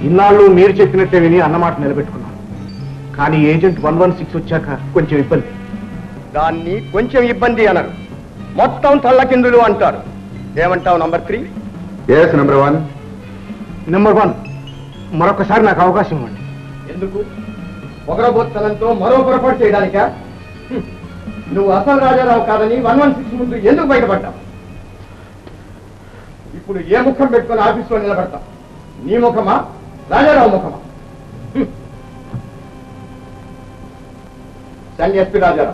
ఇన్నాళ్ళు మీరు చెప్పినట్టే విని అన్నమాట నిలబెట్టుకున్నాను కానీ ఏజెంట్ వన్ వన్ సిక్స్ వచ్చాక కొంచెం ఇబ్బంది దాన్ని కొంచెం ఇబ్బంది అనరు మొత్తం తల్లకిందులు అంటారు ఏమంటావు number three yes number one number one మరొకసారి నాకు అవకాశం ఇవ్వండి ఎందుకు పొగరబోత్తనంతో మరో పొరపాటు చేయడానికా హ్మ్. నువ్వు అసలు రాజారావు కాదని వన్ వన్ సిక్స్ ముందు ఎందుకు బయటపడ్డావు ఇప్పుడు ఏ ముఖం పెట్టుకొని ఆఫీసులో నిలబడతావు నీ ముఖమా రాజారావు ముఖమా హ్మ్. సండి SP Rajarao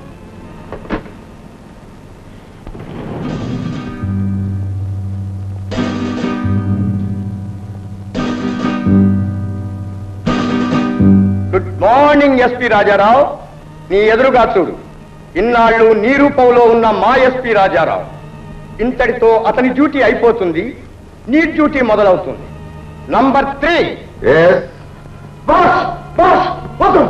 good morning SP Rajarao నీ ఎదురుగా చూడు ఇన్నాళ్ళు నీ రూపంలో ఉన్న మా ఎస్పీ రాజారావు ఇంతటితో అతని డ్యూటీ అయిపోతుంది నీ డ్యూటీ మొదలవుతుంది number three yes boss boss వద్దు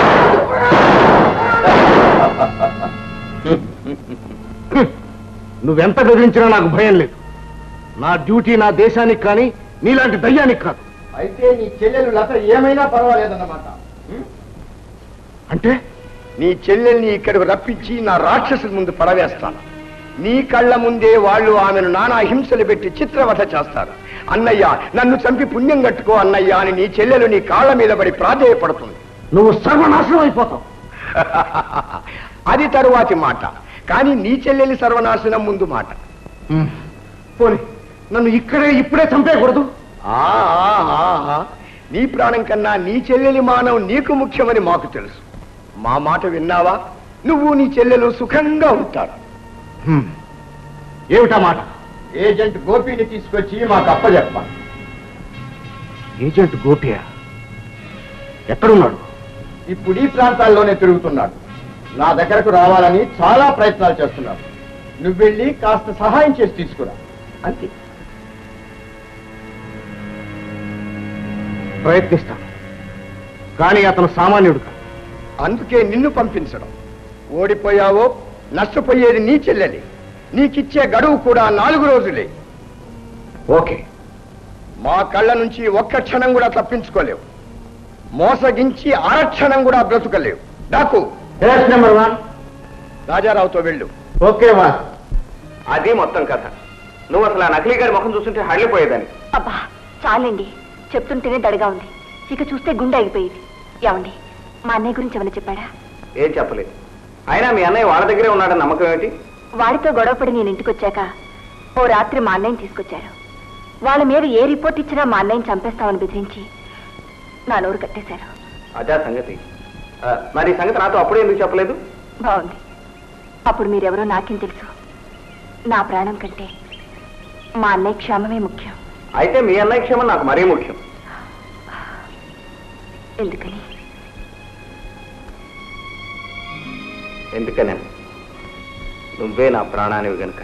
నువ్వెంత బెదిరించినా నాకు భయం లేదు నా డ్యూటీ నా దేశానికి కానీ నీలాంటి దయ్యానికి కాదు అయితే నీ చెల్లెలు లత ఏమైనా పర్వాలేదన్నమాట హ్మ్? అంటే నీ చెల్లెల్ని ఇక్కడికి రప్పించి నా రాక్షసుల ముందు పడవేస్తాను నీ కళ్ళ ముందే వాళ్ళు ఆమెను నానా హింసలు పెట్టి చిత్రవధ చేస్తారు అన్నయ్య నన్ను చంపి పుణ్యం కట్టుకో అన్నయ్య అని నీ చెల్లెలు నీ కాళ్ళ మీద పడి ప్రాధేయపడుతుంది నువ్వు సర్వనాశనం అయిపోతావు అది తరువాతి మాట కానీ నీ చెల్లెలి సర్వనాశనం ముందు మాట హ్మ్. పోనీ నన్ను ఇక్కడే ఇప్పుడే చంపేయకూడదు ఆ, ఆ, ఆ, ఆ. నీ ప్రాణం కన్నా నీ చెల్లెలి మానవం నీకు ముఖ్యమని మాకు తెలుసు మా మాట విన్నావా నువ్వు నీ చెల్లెలు సుఖంగా ఉంటారు హ్మ్. ఏమిటా మాట ఏజెంట్ గోపిని తీసుకొచ్చి మాకు అప్పచెప్పాలి ఏజెంట్ గోపియా ఎక్కడున్నాడు ఇప్పుడు ఈ ప్రాంతాల్లోనే తిరుగుతున్నాడు నా దగ్గరకు రావాలని చాలా ప్రయత్నాలు చేస్తున్నాడు నువ్వు వెళ్ళి కాస్త సహాయం చేసి తీసుకురా అంతే ప్రయత్నిస్తాను కానీ అతను సామాన్యుడు కాదు అందుకే నిన్ను పంపించడం ఓడిపోయావో నష్టపోయేది నీ చెల్లెలి నీకిచ్చే గడువు కూడా నాలుగు రోజులే ఓకే మా కళ్ళ నుంచి ఒక్క క్షణం కూడా తప్పించుకోలేవు మోసగించి అరక్షణం కూడా బ్రతుకలేవు డాకు నెంబర్ వన్ రాజారావుతో వెళ్ళు ఓకే వా అది మొత్తం కథ నువ్వు అసలు ఆ నకిలీ గారి ముఖం చూస్తుంటే హళ్ళిపోయేదాన్ని అబ్బా చాలండి చెప్తుంటేనే దడగా ఉంది ఇక చూస్తే గుండె ఆగిపోయేది ఏమండి మా అన్నయ్య గురించి ఏమైనా చెప్పాడా ఏం చెప్పలేదు అయినా మీ అన్నయ్య వాళ్ళ దగ్గరే ఉన్నాడని నమ్మకం ఏమిటి వాడితో గొడవపడి నేను ఇంటికి వచ్చాక ఓ రాత్రి మా అన్నయ్యని తీసుకొచ్చారు వాళ్ళ మీద ఏ రిపోర్ట్ ఇచ్చినా మా అన్నయ్యని చంపేస్తామని బెదిరించి నా నోరు కట్టేశారు అదే ఆ సంగతి ఆ, మరి ఈ సంగతి నాతో అప్పుడే ఎందుకు చెప్పలేదు బాగుంది అప్పుడు మీరెవరో నాకేం తెలుసు నా ప్రాణం కంటే మా అన్నయ్య క్షేమమే ముఖ్యం అయితే మీ అన్నయ్య క్షేమం నాకు మరీ ముఖ్యం ఎందుకని ఎందుకనే నువ్వే నా ప్రాణానివి గనుక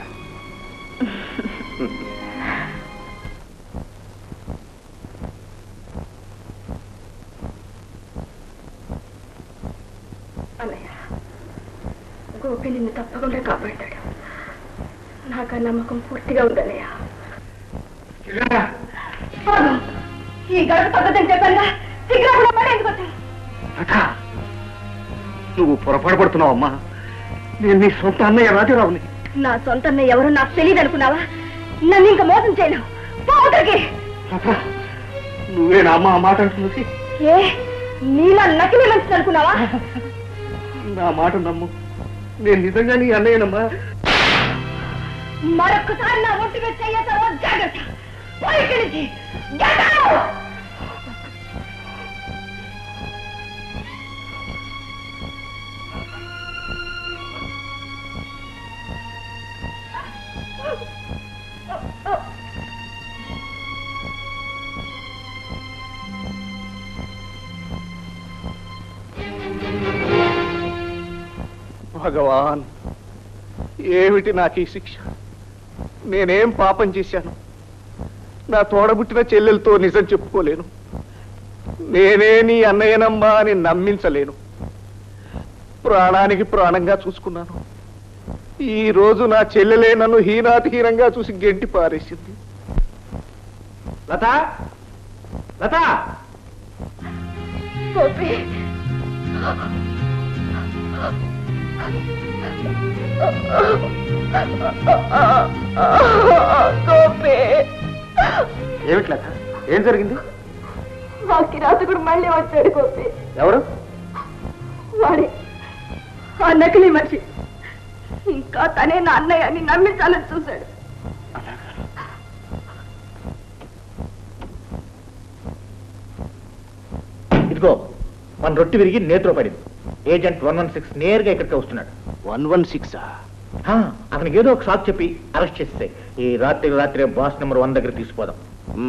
అన్నయ్య గోపి నిన్ను తప్పకుండా కాపాడతాడు నాకు ఆ నమ్మకం పూర్తిగా ఉందన్నయ్య ఈ గడుపు పద్ధతిని చెప్పానుగా సిగ్గు కూడా పడి ఎందుకు వచ్చాను లత, నువ్వు పొరపాటు పడుతున్నావమ్మా నేను నీ సొంత అన్నయ్య రాజారావుని నా సొంత అన్నయ్య ఎవరు నాకు తెలియదు అనుకున్నావా నన్ను ఇంకా మోసం చేయలేవు పోతరికి లత, నువ్వే నా అమ్మ ఆ మాట అంటున్నది ఏ నీలా నకిలీ మంచిది అనుకున్నావా నా మాట నమ్ము నేను నిజంగా నీ అన్నయ్యనమ్మా మరొక్కసారి నా ఒంటి మీద చెయ్యతావో జాగ్రత్త పోయి ఇక్కడి నుంచి Get out! భగవాన్ ఏమిటి నాకు ఈ శిక్ష నేనేం పాపం చేశాను నా తోడబుట్టిన చెల్లెలతో నిజం చెప్పుకోలేను నేనే నీ అన్నయ్యనమ్మా అని నమ్మించలేను ప్రాణానికి ప్రాణంగా చూసుకున్నాను ఈ రోజు నా చెల్లెలే నన్ను హీనాతిహీనంగా చూసి గెంటి పారేసింది లత లత గోపి గోపి ఏమిటి లత ఏం జరిగింది మా కిరాతకుడు మళ్ళీ వచ్చాడు గోపి ఎవరు వాడే ఆ నకిలీ మనిషి ఇంకా తనే నా అన్నయ్య అని నమ్మించాలని చూశాడు ఇదిగో మన రొట్టి విరిగి నేత్రో పడింది ఏజెంట్ వన్ వన్ సిక్స్ నేరుగా ఇక్కడికి వస్తున్నాడు వన్ వన్ సిక్స్ ఆ, అతనికి ఏదో ఒక షాక్ చెప్పి అరెస్ట్ చేస్తే ఈ రాత్రి రాత్రి బాస్ నెంబర్ వన్ దగ్గర తీసుకుపోదాం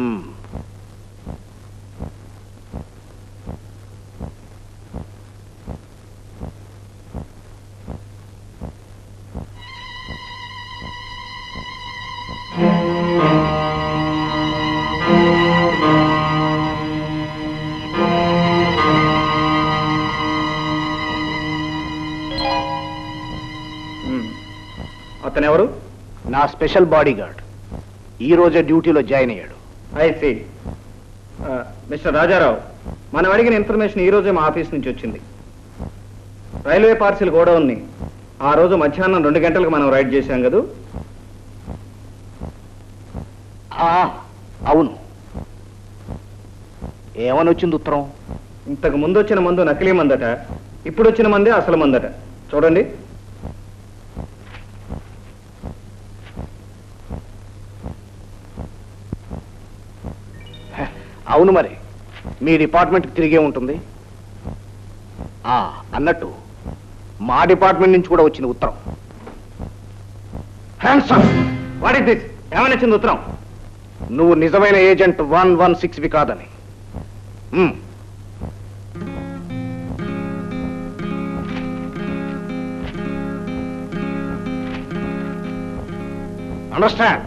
అతను ఎవరు నా స్పెషల్ బాడీ గార్డ్ ఈ రోజే డ్యూటీలో జాయిన్ అయ్యాడు ఐ సి మిస్టర్ రాజారావు మనం అడిగిన ఇన్ఫర్మేషన్ ఈ రోజే మా ఆఫీస్ నుంచి వచ్చింది రైల్వే పార్సిల్ గోడౌన్ని ఆ రోజు మధ్యాహ్నం రెండు గంటలకు మనం రైడ్ చేశాం కదూ ఆ, అవును ఏమని వచ్చింది ఉత్తరం ఇంతకు ముందు వచ్చిన మందు నకిలీ మందట ఇప్పుడు వచ్చిన మందే అసలు మందట చూడండి అవును మరి మీ డిపార్ట్మెంట్కి తిరిగే ఉంటుంది ఆ, అన్నట్టు మా డిపార్ట్మెంట్ నుంచి కూడా వచ్చింది ఉత్తరం hands up what is this ఏమని వచ్చింది ఉత్తరం నువ్వు నిజమైన ఏజెంట్ వన్ వన్ సిక్స్ వి కాదని మ్మ్. Understand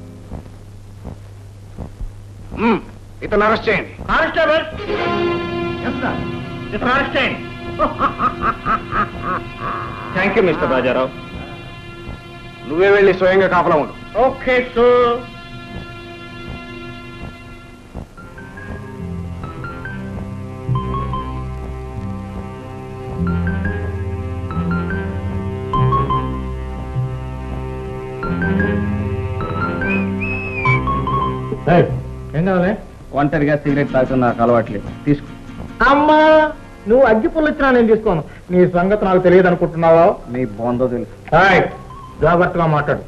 hmm. ఇతను అరెస్ట్ చేయండి constable arrest thank you mister Rajarao నువ్వే వెళ్ళి స్వయంగా కాపలా ఉండు ఓకే సార్ ఏం కావాలి ఒంటరిగా సిగరెట్ తాగుతున్న నాకు అలవాట్లేదు తీసుకో అమ్మా నువ్వు అగ్గి పుల్ల ఇచ్చినా నేను తీసుకోను నీ సంగతి నాకు తెలియదు అనుకుంటున్నావా నీ బొందో తెలుసు హాయ్ జాగ్రత్తగా మాట్లాడు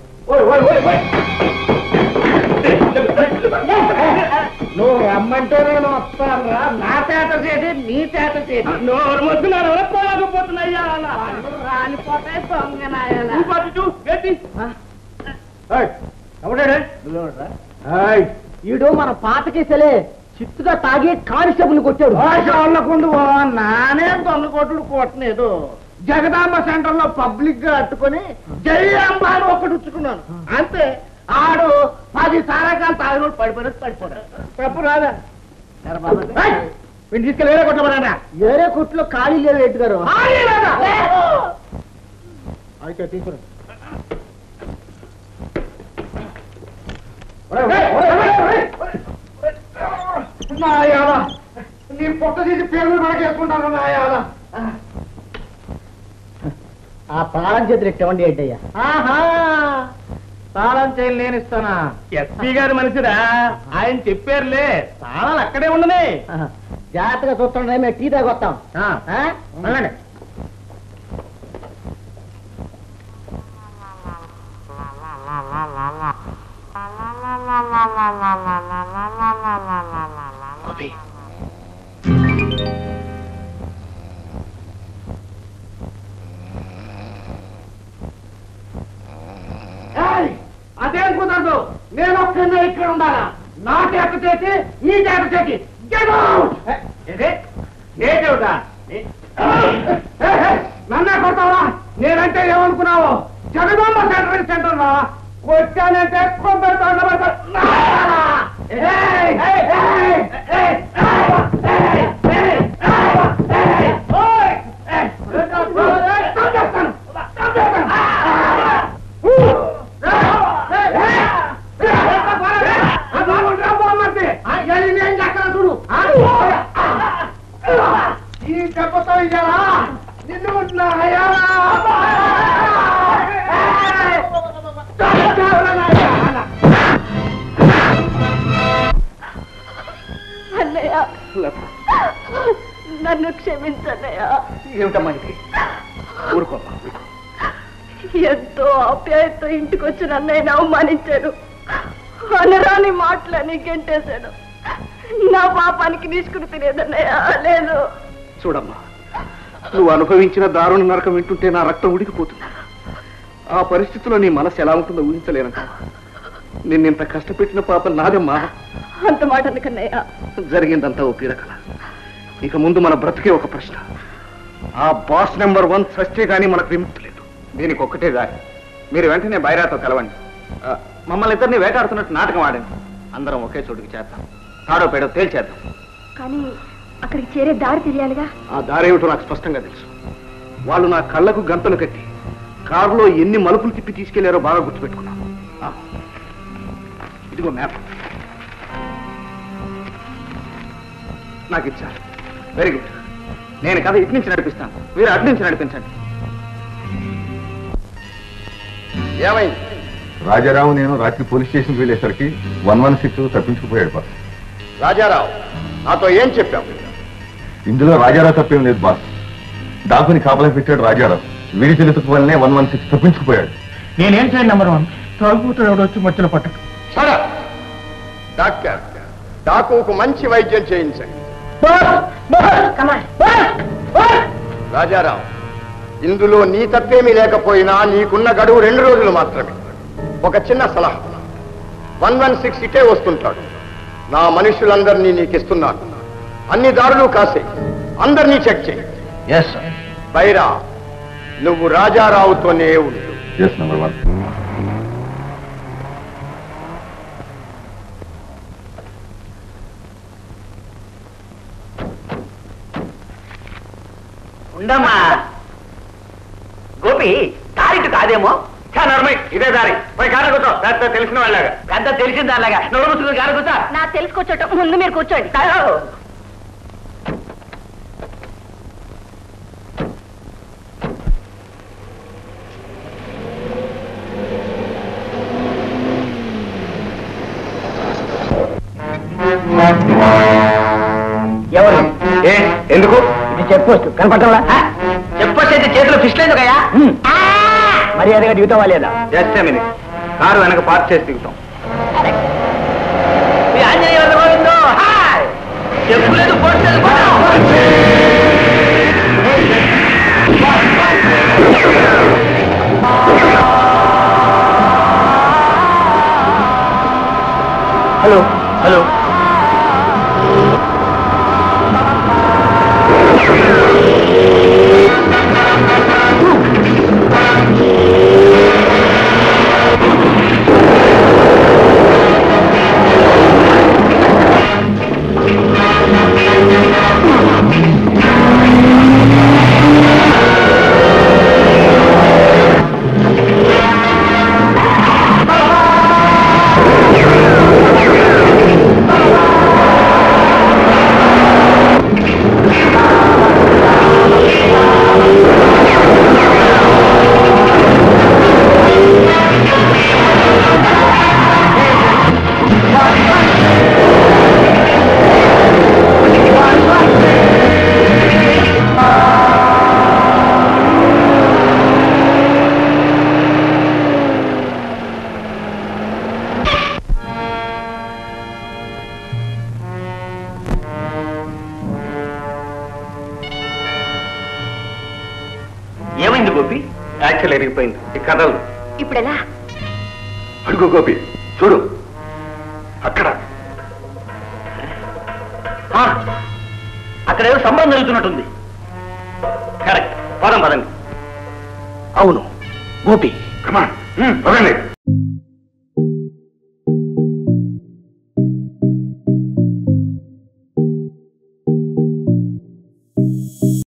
నువ్వు రమ్మంటే నేను వస్తానురా నా చేత చేసి నీ చేత చేసి నోరు మొత్తున్నారు పోలేకపోతున్నాయ్యా రాలిపోతాయి దొంగనాయాలా ఈడు మన పాత కేసలే చిత్తుగా తాగి కానిస్టేబుల్ కొట్టాడు వాళ్ళకుండు నానే దొంగ కొట్టుడు కొట్టలేదు జగదాంబ సెంటర్ లో పబ్లిక్ గా అట్టుకొని జై అంబ అని ఒకటి ఉచ్చుకున్నాను అంతే ఆడు పది సారకాలు తాగినోడు పడిపోయినట్టు పడిపోయాడు తప్పు రాదా ఏయ్! వీడిని తీసుకెళ్ళి వేరే కొట్టమన్నా వేరే కొట్లో ఖాళీ లేవు ఎట్టు గారు అయితే తీసుకురా నాయాలా నీ పొట్ట తీసి పేర్లు మనకేసుకుంటాను నాయాలా ఆ తాళం చేతులు ఎట్టవండి ఏంటయ్యా ఆహా తాళం చేయలు నేను ఇస్తానా ఎస్పీ గారి మనిషిరా ఆయన చెప్పారులే తాళాలు అక్కడే ఉండనే జాగ్రత్తగా చూస్తుండే మేము టీ తాగొస్తాం ఆ, వెళ్ళండి గోపి ఏయ్! అదేం కుదరదు నేను ఒక్కనే ఇక్కడ ఉండాలా నా చేత చేసి నీ చేత చేసి Get out! ఏది? ఏంటవుతా నన్నే కొడతావా నేనంటే ఏమనుకున్నావు జగదాంబ సెంటర్ సెంటర్ రా వచ్చానంటే కొందరు తొందరపడతా చూడు లత నన్ను క్షమించన్నయ్యా ఏమిటమ్మా ఇది ఊరుకోమ్మా ఎంతో ఆప్యాయతో ఇంటికి వచ్చిన అన్నయ్యని అవమానించాను అనరాని మాటలని గెంటేశాను నా పాపానికి తీసుకుని తినేదన్నయ్య లేదు చూడమ్మా నువ్వు అనుభవించిన దారుణ నరకం వింటుంటే నా రక్తం ఉడికిపోతుంది ఆ పరిస్థితిలో నీ మనసు ఎలా ఉంటుందో ఊహించలేనంట నిన్నింత కష్టపెట్టిన పాప నాదమ్మా అంత మాట అనుకన్నయ్య జరిగిందంతా ఓ పీడకల ఇక ముందు మన బ్రతికే ఒక ప్రశ్న ఆ బాస్ నెంబర్ వన్ సస్తే కానీ మనకు విముక్తి లేదు దీనికి ఒక్కటే దారి మీరు వెంటనే బైరాతో కలవండి ఆ, మమ్మల్ని ఇద్దరిని వేటాడుతున్నట్టు నాటకం ఆడండి అందరం ఒకే చోటుకి చేద్దాం తాడో పేడో తేల్చేద్దాం కానీ అక్కడికి చేరే దారి తెలియాలిగా ఆ దారేమిటో నాకు స్పష్టంగా తెలుసు వాళ్ళు నా కళ్ళకు గంతలు కట్టి కారులో ఎన్ని మలుపులు తిప్పి తీసుకెళ్లారో బాగా గుర్తుపెట్టుకున్నాను ఆ, ఇదిగో మ్యాప్ నాకు ఇచ్చారు వెరీ గుడ్ నేను కథ ఇటు నుంచి నడిపిస్తాను మీరు అటు నుంచి నడిపించండి ఏమైంది రాజారావు నేను రాత్రి పోలీస్ స్టేషన్కి వెళ్ళేసరికి వన్ వన్ సిక్స్ తప్పించుకుపోయాడు బాస్ రాజారావు నాతో ఏం చెప్పావు ఇందులో రాజారావు తప్పేం లేదు బాస్ డాకుని కాపలా పెట్టాడు రాజారావు వీడి తెలుసుకు వల్లనే వన్ వన్ సిక్స్ తప్పించుకుపోయాడు నేనేం చేయండి నెంబర్ వన్ తాగుతూ ఎవడు వచ్చి మధ్యలో పట్టకు సరే డాక్టర్ డాకుకు మంచి వైద్యం చేయించండి రాజారావు ఇందులో నీ తప్పేమీ లేకపోయినా నీకున్న గడువు రెండు రోజులు మాత్రమే ఒక చిన్న సలహా వన్ వన్ సిక్స్ ఇటే వస్తుంటాడు నా మనుషులందరినీ నీకు ఇస్తున్నాను అన్ని దారులు కాసే అందరినీ చెక్ చేయి ఎస్ బైరా నువ్వు రాజారావుతోనే ఉండు ఎస్ నెంబర్ వన్ ఉండమ్మా గోపి దారిటు కాదేమో ఇదే దారి పోయి కారు కూర్చో పెద్ద తెలిసిన వాళ్ళగా పెద్ద తెలిసిన దానిలాగా నోరు ముసుకుని కారు కూర్చో నాకు తెలుసుకొచ్చటం ముందు మీరు కూర్చోండి ఎవరు ఏ ఎందుకు ఇది చెప్పొచ్చు కనపడటంలా చెప్పొచ్చైతే చేతిలో ఫిష్ లేదు కయా మర్యాదగా దిగుతావా లేదా జస్ట్ మినిట్ కారు వెనక పార్క్ చేసి దిగుతాం మీ ఆంజనేయ వద్ద గోవిందో హాయ్ చెప్పు లేదు పోటు లేదు పోదాం. హలో హలో ఏమైంది గోపి యాక్చువల్ ఎరిగిపోయింది ఈ కథలు ఇప్పుడు ఎలా అడుగు గోపి చూడు అక్కడ ఆ, అక్కడ ఏదో సంబంధం జరుగుతున్నట్టుంది కరెక్ట్ పదం పదండి అవును గోపి కమాన్ పదండి